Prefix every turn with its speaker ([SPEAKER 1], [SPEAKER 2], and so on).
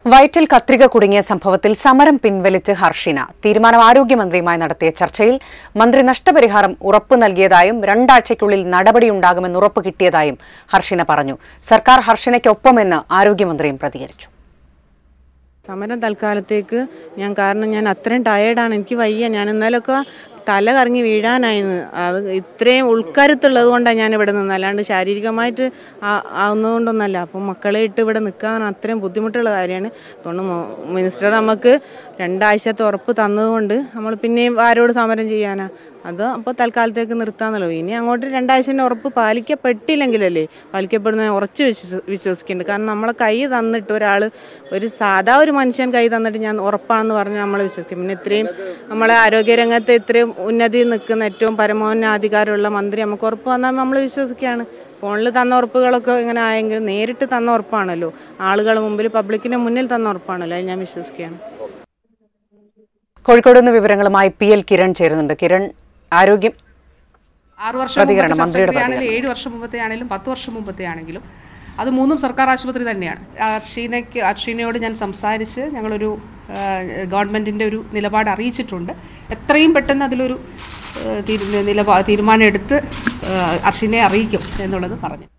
[SPEAKER 1] വയറ്റിൽ കത്രിക കുടുങ്ങിയ സംഭവത്തിൽ സമരം പിൻവലിച്ച് ഹർഷിന തീരുമാനം ആരോഗ്യമന്ത്രിയുമായി നടത്തിയ ചർച്ചയിൽ മന്ത്രി നഷ്ടപരിഹാരം ഉറപ്പു നൽകിയതായും രണ്ടാഴ്ചയ്ക്കുള്ളിൽ നടപടിയുണ്ടാകുമെന്ന് ഉറപ്പ് കിട്ടിയതായും ഹർഷിന പറഞ്ഞു സർക്കാർ ഹർഷിനയ്ക്കൊപ്പമെന്ന് ആരോഗ്യമന്ത്രിയും പ്രതികരിച്ചു
[SPEAKER 2] സമരം തൽക്കാലത്തേക്ക് ഞാൻ കാരണം ഞാൻ അത്രയും ടയേർഡാണ് എനിക്ക് വയ്യ ഞാൻ ഇന്നലൊക്കെ തല കറങ്ങി വീഴാനായിരുന്നു അത് ഇത്രയും ഉൾക്കരുത്തുള്ളത് കൊണ്ടാണ് ഞാൻ ഇവിടെ നിന്ന് അല്ലാണ്ട് ശാരീരികമായിട്ട് ആ- ആവുന്നതുകൊണ്ടൊന്നല്ല അപ്പം മക്കളെ ഇട്ട് ഇവിടെ നിൽക്കാൻ അത്രയും ബുദ്ധിമുട്ടുള്ള കാര്യമാണ് അതുകൊണ്ട് മോ- മിനിസ്റ്റർ നമുക്ക് രണ്ടാഴ്ചത്തെ ഉറപ്പ് തന്നതുകൊണ്ട് നമ്മൾ പിന്നെയും ആരോട് സമരം ചെയ്യാനാ അത് അപ്പോൾ തൽക്കാലത്തേക്ക് നിർത്താന്നല്ലോ ഇനി അങ്ങോട്ട് രണ്ടാഴ്ചൻ്റെ ഉറപ്പ് പാലിക്കപ്പെട്ടില്ലെങ്കിലല്ലേ പാലിക്കപ്പെടുന്ന ഉറച്ചു വിശ്വസ വിശ്വസിക്കുന്നുണ്ട് കാരണം നമ്മളെ കൈ തന്നിട്ട് ഒരാൾ ഒരു സാധാ ഒരു മനുഷ്യൻ കൈ തന്നിട്ട് ഞാൻ ഉറപ്പാണെന്ന് പറഞ്ഞ് നമ്മൾ വിശ്വസിക്കും പിന്നെ ഇത്രയും നമ്മളെ ആരോഗ്യരംഗത്ത് ഇത്രയും ഉന്നതിയിൽ നിൽക്കുന്ന ഏറ്റവും പരമോന്നതാധികാരമുള്ള മന്ത്രി നമുക്ക് ഉറപ്പ് വന്നാൽ നമ്മൾ വിശ്വസിക്കുകയാണ് ഫോണിൽ തന്ന ഉറപ്പുകളൊക്കെ ഇങ്ങനെ ആയെങ്കിൽ നേരിട്ട് തന്ന ഉറപ്പാണല്ലോ ആളുകളുടെ മുമ്പിൽ പബ്ലിക്കിന്റെ മുന്നിൽ തന്ന ഉറപ്പാണല്ലോ അത് ഞാൻ വിശ്വസിക്കുകയാണ്
[SPEAKER 1] കോഴിക്കോട് നിന്ന് വിവരങ്ങളുമായി പി എൽ കിരൺ ചേരുന്നുണ്ട് കിരൺ ആരോഗ്യം
[SPEAKER 3] ആറ് വർഷം
[SPEAKER 1] പ്രതികരണം,
[SPEAKER 3] മുമ്പത്തെ
[SPEAKER 1] മന്ത്രിയുടെ
[SPEAKER 3] ശസ്ത്രക്രിയയാണെങ്കിലും ഏഴ് വർഷം മുമ്പത്തെ ആണെങ്കിലും പത്ത് വർഷം മുമ്പത്തെ ആണെങ്കിലും അത് മൂന്നും സർക്കാർ ആശുപത്രി തന്നെയാണ് അർഷീനയ്ക്ക് അർഷീനയോട് ഞാൻ സംസാരിച്ച് ഞങ്ങളൊരു ആ, ഗവൺമെൻറ്റിൻ്റെ ഒരു നിലപാട് അറിയിച്ചിട്ടുണ്ട് എത്രയും പെട്ടെന്ന് അതിലൊരു ആ, തീരു- നിലപാ തീരുമാനം എടുത്ത് ആ, അർഷീനെ അറിയിക്കും എന്നുള്ളത് പറഞ്ഞു